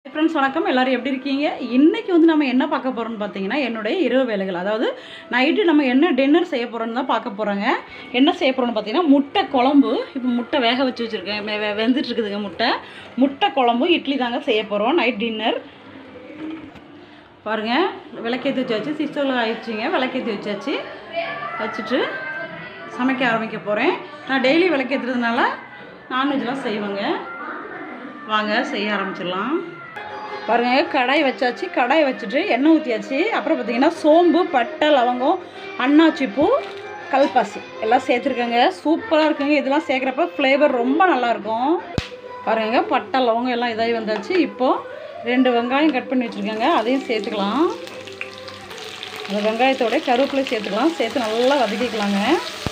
friends வணக்கம் எல்லாரும் எப்படி இருக்கீங்க இன்றைக்கி வந்து நம்ம என்ன பார்க்க போகிறோம்னு பார்த்தீங்கன்னா என்னுடைய இரவு வேலைகள் அதாவது நைட்டு நம்ம என்ன டின்னர் செய்ய போகிறோம்னு தான் பார்க்க போகிறோங்க என்ன செய்ய போகிறோம்னு பார்த்தீங்கன்னா முட்டை குழம்பு இப்போ முட்டை வேக வச்சு வச்சுருக்கேன் வெ- வெ- வெந்துட்டு இருக்குதுங்க முட்டை முட்டை குழம்பு இட்லி தாங்க செய்ய போகிறோம் நைட் டின்னர் பாருங்கள் விளக்கேற்றி வச்சாச்சு சிஸ்டரில் ஆயிடுச்சுங்க விளக்கேற்றி வச்சாச்சு வச்சுட்டு சமைக்க ஆரம்பிக்க போகிறேன் நான் டெய்லி விளக்கேற்றுறதுனால நான்வெஜ்லாம் செய்வேங்க வாங்க செய்ய ஆரம்பிச்சிடலாம் பாருங்க கடாய் வச்சாச்சு கடாய் வச்சுட்டு எண்ணெய் ஊற்றியாச்சு அப்புறம் பார்த்தீங்கன்னா சோம்பு பட்டை லவங்கம் அன்னாச்சி பூ கல்பாசி எல்லாம் சேர்த்துருக்கேங்க சூப்பராக இருக்குங்க இதெல்லாம் சேர்க்குறப்ப ஃப்ளேவர் ரொம்ப நல்லாயிருக்கும் பாருங்க பட்டை லவங்கம் எல்லாம் இதாகி வந்தாச்சு இப்போது ரெண்டு வெங்காயம் கட் பண்ணி வச்சுருக்கேங்க அதையும் சேர்த்துக்கலாம் அந்த வெங்காயத்தோட கருவேப்பிலை சேர்த்துக்கலாம் சேர்த்து நல்லா வதக்கிக்கலாங்க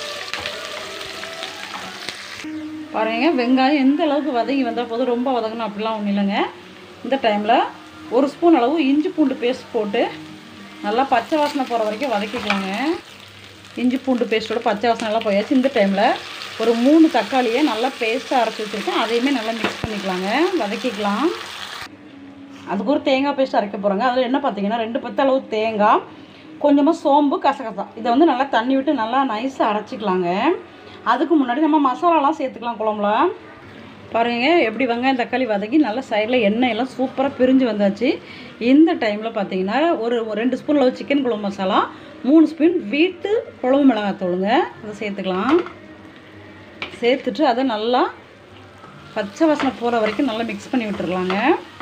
பாருங்க வெங்காயம் எந்த அளவுக்கு வதங்கி வந்தால் போதும் ரொம்ப வதங்கணும் அப்படிலாம் ஒன்றும் இல்லைங்க இந்த டைமில் ஒரு ஸ்பூன் அளவு இஞ்சி பூண்டு பேஸ்ட் போட்டு நல்லா பச்சை வாசனை போகிற வரைக்கும் வதக்கிக்கலாங்க இஞ்சி பூண்டு பேஸ்ட்டோட பச்சை வாசனை எல்லாம் போயாச்சு இந்த டைமில் ஒரு மூணு தக்காளியை நல்லா பேஸ்ட்டாக அரைச்சி வச்சுருக்கேன் அதையுமே நல்லா மிக்ஸ் பண்ணிக்கலாங்க வதக்கிக்கலாம் அதுக்கு ஒரு தேங்காய் பேஸ்ட் அரைக்க போகிறோங்க அதில் என்ன பார்த்தீங்கன்னா ரெண்டு பத்து அளவு தேங்காய் கொஞ்சமாக சோம்பு கசகசா இதை வந்து நல்லா தண்ணி விட்டு நல்லா நைஸாக அரைச்சிக்கலாங்க அதுக்கு முன்னாடி நம்ம மசாலாலாம் சேர்த்துக்கலாம் குழம்புல பாருங்க எப்படி வெங்காயம் தக்காளி வதக்கி நல்லா சைடில் எண்ணெய் எல்லாம் சூப்பராக பிரிஞ்சு வந்தாச்சு இந்த டைமில் பார்த்தீங்கன்னா ஒரு ஒரு ரெண்டு ஸ்பூன் அளவு சிக்கன் குழம்பு மசாலா மூணு ஸ்பூன் வீட்டு குழம்பு மிளகாத்தூளுங்க அதை சேர்த்துக்கலாம் சேர்த்துட்டு அதை நல்லா பச்சை வாசனை போகிற வரைக்கும் நல்லா மிக்ஸ் பண்ணி விட்டுறலாங்க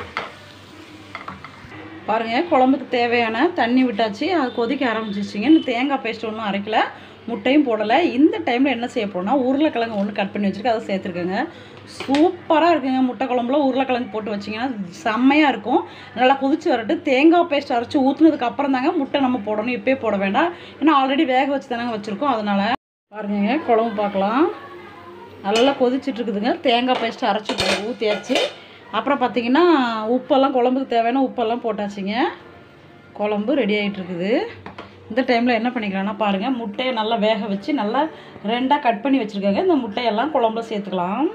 பாருங்கள் குழம்புக்கு தேவையான தண்ணி விட்டாச்சு அது கொதிக்க ஆரம்பிச்சிச்சிங்க இந்த தேங்காய் பேஸ்ட் ஒன்றும் அரைக்கல முட்டையும் போடலை இந்த டைமில் என்ன செய்ய போறோம்னா உருளைக்கிழங்கு ஒன்று கட் பண்ணி வச்சுருக்கேன் அதை சேர்த்துருக்கேங்க சூப்பராக இருக்குங்க முட்டை குழம்புல உருளைக்கிழங்கு போட்டு வச்சிங்கன்னா செம்மையாக இருக்கும் நல்லா கொதிச்சு வரட்டு தேங்காய் பேஸ்ட் அரைச்சி ஊற்றுனதுக்கு அப்புறம் தாங்க முட்டை நம்ம போடணும் இப்போயே போட வேண்டாம் ஏன்னா ஆல்ரெடி வேக வச்சு தானங்க வச்சுருக்கோம் அதனால் பாருங்க குழம்பு பார்க்கலாம் நல்லா கொதிச்சிட்டு இருக்குதுங்க தேங்காய் பேஸ்ட்டு அரைச்சி போ- ஊற்றியாச்சு அப்புறம் பார்த்தீங்கன்னா உப்பெல்லாம் குழம்புக்கு தேவையான உப்பெல்லாம் போட்டாச்சுங்க குழம்பு ரெடி ஆகிட்டு இருக்குது இந்த டைமில் என்ன பண்ணிக்கலாம்னா பாருங்கள் முட்டையை நல்லா வேக வச்சு நல்லா ரெண்டாக கட் பண்ணி வச்சுருக்காங்க இந்த முட்டையெல்லாம் குழம்புல சேர்த்துக்கலாம்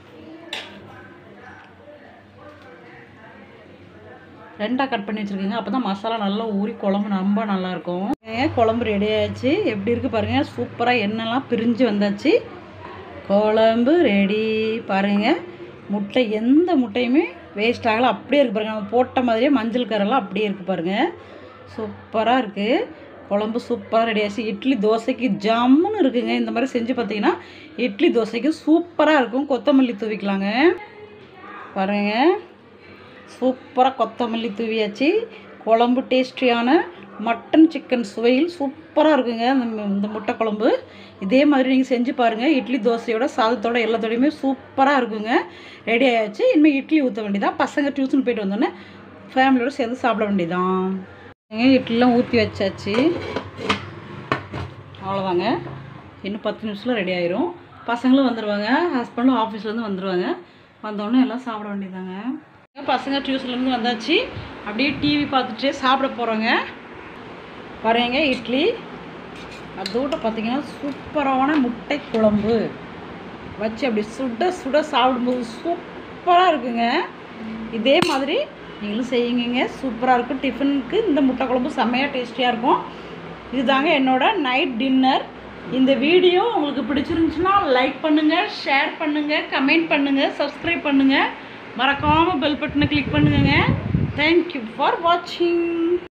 ரெண்டாக கட் பண்ணி வச்சுருக்கீங்க அப்போ தான் மசாலா நல்லா ஊறி குழம்பு ரொம்ப நல்லாயிருக்கும் குழம்பு ரெடி ஆயிடுச்சு எப்படி இருக்குது பாருங்கள் சூப்பராக எண்ணெய்லாம் பிரிஞ்சு வந்தாச்சு குழம்பு ரெடி பாருங்க முட்டை எந்த முட்டையுமே வேஸ்ட் ஆகலை அப்படியே இருக்குது பாருங்க நம்ம போட்ட மாதிரியே மஞ்சள் கரெல்லாம் அப்படியே இருக்குது பாருங்க சூப்பராக இருக்குது குழம்பு சூப்பராக ரெடி ஆச்சு இட்லி தோசைக்கு ஜம்முன்னு இருக்குங்க இந்த மாதிரி செஞ்சு பார்த்தீங்கன்னா இட்லி தோசைக்கு சூப்பராக இருக்கும் கொத்தமல்லி தூவிக்கலாங்க பாருங்க சூப்பராக கொத்தமல்லி தூவியாச்சு குழம்பு டேஸ்டியான மட்டன் சிக்கன் சுவையில் சூப்பராக இருக்குங்க இந்த மு- இந்த முட்டை குழம்பு இதே மாதிரி நீங்கள் செஞ்சு பாருங்கள் இட்லி தோசையோட சாதத்தோட எல்லாத்தோடையுமே சூப்பராக இருக்குங்க ரெடி ஆயாச்சு இனிமேல் இட்லி ஊற்ற வேண்டியதான் பசங்க டியூஷன் போயிட்டு வந்தோடனே ஃபேமிலியோட சேர்ந்து சாப்பிட வேண்டியதான் இட்லிலாம் ஊற்றி வச்சாச்சு அவ்வளோதாங்க இன்னும் பத்து நிமிஷத்தில் ரெடி ஆயிரும் பசங்களும் வந்துடுவாங்க ஹஸ்பண்டும் ஆஃபீஸ்லேருந்து வந்துடுவாங்க வந்தோடனே எல்லாம் சாப்பிட வேண்டியதாங்க பசங்க டியூஷன்லேருந்து வந்தாச்சு அப்படியே டிவி பார்த்துட்டு சாப்பிட போகிறோங்க பாருங்க இட்லி அதோட பார்த்தீங்கன்னா சூப்பரான முட்டை குழம்பு வச்சு அப்படி சுட சுட சாப்பிடும்போது சூப்பராக இருக்குங்க இதே மாதிரி நீங்களும் செய்யுங்க சூப்பராக இருக்கும் டிஃபனுக்கு இந்த முட்டை குழம்பு செம்மையாக டேஸ்டியாக இருக்கும் இதுதாங்க என்னோட நைட் டின்னர் இந்த வீடியோ உங்களுக்கு பிடிச்சிருந்துச்சுன்னா லைக் பண்ணுங்கள் ஷேர் பண்ணுங்கள் கமெண்ட் பண்ணுங்கள் சப்ஸ்கிரைப் பண்ணுங்கள் மறக்காமல் பெல் பட்டனை கிளிக் பண்ணுங்க தேங்க்யூ ஃபார் வாட்சிங்